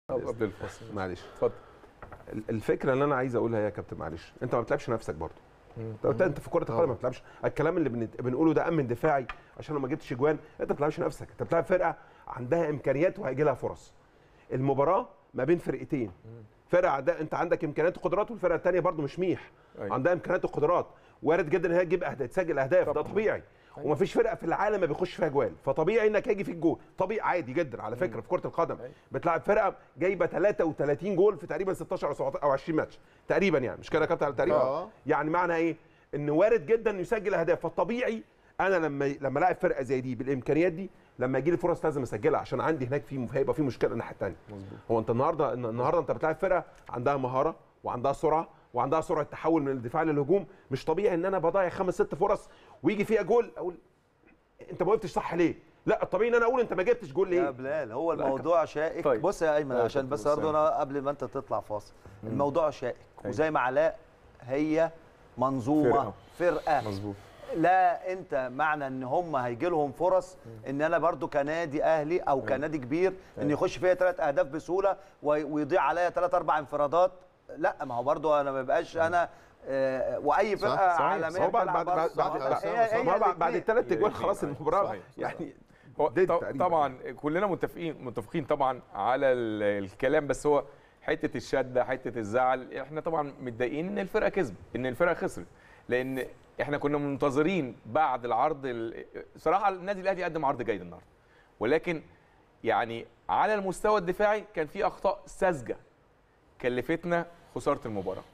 قبل الفاصل معلش اتفضل ال- الفكره اللي انا عايز اقولها يا كابتن معلش انت ما بتلعبش نفسك برضه انت انت في كره القدم ما بتلعبش الكلام اللي بن- بنقوله ده امن دفاعي عشان لو ما جبتش اجوان انت ما بتلعبش نفسك انت بتلعب فرقه عندها امكانيات وهيجي لها فرص المباراه ما بين فرقتين فرقه عندها انت عندك امكانيات وقدرات والفرقه الثانيه برضه مش ميح أيوة. عندها امكانيات وقدرات وارد جدا ان هي تجيب اهداف تسجل اهداف ده طبيعي ومفيش فرقه في العالم ما بيخش فيها جوال فطبيعي انك هيجي فيك جول طبيعي عادي جدا على فكره في كره القدم بتلعب فرقه جايبه 33 جول في تقريبا 16 او 17 او 20 ماتش تقريبا يعني مش كده يا كابتن تقريبا آه. يعني معنى ايه ان وارد جدا انه يسجل اهداف فالطبيعي انا لما لما لاعب فرقه زي دي بالامكانيات دي لما يجي لي فرص لازم اسجلها عشان عندي هناك في هيبقى في مشكله الناحيه الثانيه هو انت النهارده النهارده انت بتلاعب فرقه عندها مهاره وعندها سرعه وعندها سرعه تحول من الدفاع للهجوم مش طبيعي ان انا بضيع خمس ست فرص ويجي فيها جول اقول انت ما وقفتش صح ليه لا الطبيعي ان انا اقول انت ما جبتش جول يا ليه بلال هو الموضوع شائك طيب. بص يا ايمن أيوة عشان كابتن بس برضه أسامة. انا قبل ما انت تطلع فاصل الموضوع شائك أيوة. وزي ما علاء هي منظومه فرقة. فرقه, مظبوط لا انت معنى ان هم هيجي لهم فرص ان انا برضو كنادي اهلي او كنادي كبير ان يخش فيا ثلاث اهداف بسهوله وي- ويضيع عليا ثلاث اربع انفرادات لا ما هو برضو انا ما بقاش انا آه واي صح، فرقه صحيح. عالميه هو بعد بتلعب بعد بعد برضو. بعد, هي- بعد, هي بعد, بعد, بعد الاتنين. الثلاث اجوال الاتنين، خلاص أيوة. المباراه صحيح. يعني هو ديد ط- تقريباً. طبعا كلنا متفقين متفقين طبعا على ال- الكلام بس هو حته الشده حته الزعل احنا طبعا متضايقين ان الفرقه كسبت ان الفرقه خسرت لان احنا كنا منتظرين بعد العرض ال- صراحه النادي الاهلي قدم عرض جيد النهارده ولكن يعني على المستوى الدفاعي كان في اخطاء ساذجه كلفتنا خساره المباراه